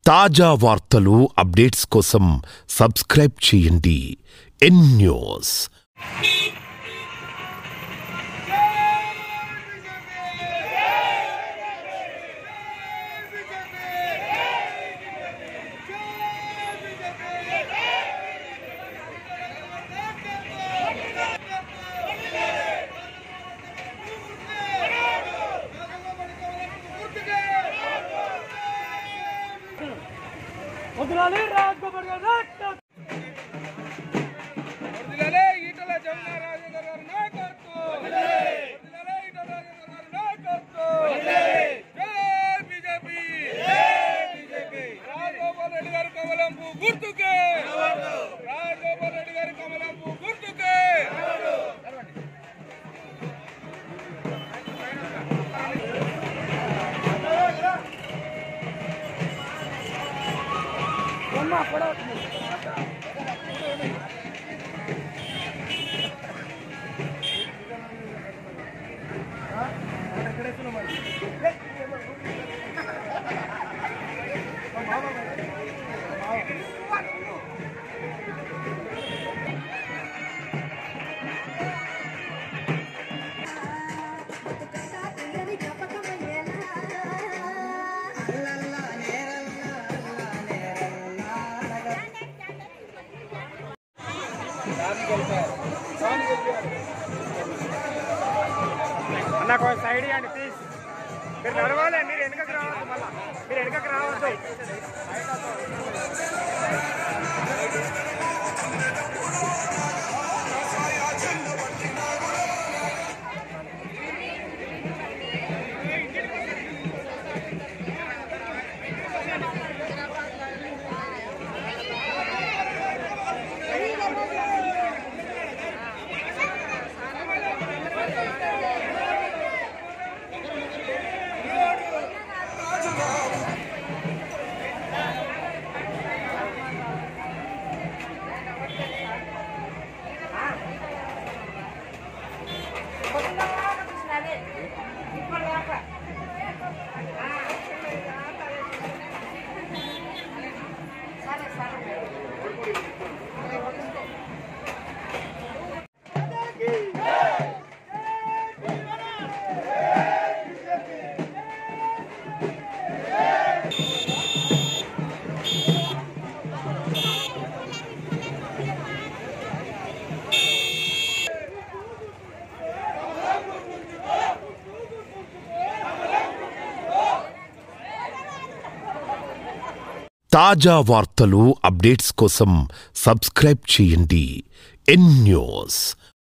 తాజా వార్తలు అప్డేట్స్ కోసం సబ్స్క్రైబ్ చేయండి ఎన్ న్యూస్ వదిలాలి రాజగోపాల్ గారు నాయకత్వం. వదిలేలే ఈటల జగన్నారాజు గారి నాయకత్వం. వదిలేలే ఈటల రాజేంద్ర గారి నాయకత్వం. జై బీజేపీ. రాజగోపాల్ రెడ్డి గారి కమలంపు గుర్తుకే రాజగోపాల్ రెడ్డి గారి కమలంపు గుర్తుకే అన్న కొంచెం సైడ్ ఇవ్వండి ప్లీజ్ మీరు నడవాలి మీరు వెనుకకి రావద్దు మళ్ళా మీరు వెనుకకి రావద్దు తాజా వార్తలు అప్డేట్స్ కోసం సబ్స్క్రైబ్ చేయండి ఎన్ న్యూస్